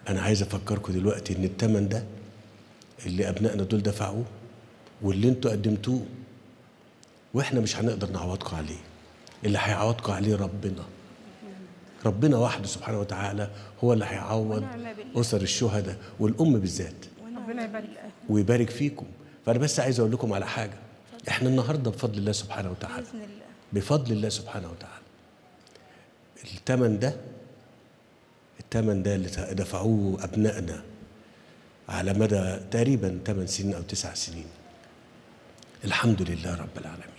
انا عايز افكركم دلوقتي ان الثمن ده اللي ابنائنا دول دفعوه واللي انتوا قدمتوه واحنا مش هنقدر نعوضكم عليه اللي هيعوضكم عليه ربنا ربنا وحده سبحانه وتعالى هو اللي هيعوض ونعم بالله. اسر الشهداء والام بالذات ربنا يبارك فيك ويبارك فيكم فانا بس عايز اقول لكم على حاجه احنا النهارده بفضل الله سبحانه وتعالى باذن الله بفضل الله سبحانه وتعالى الثمن ده الثمن ده اللي دفعوه ابنائنا على مدى تقريبا 8 سنين او 9 سنين الحمد لله رب العالمين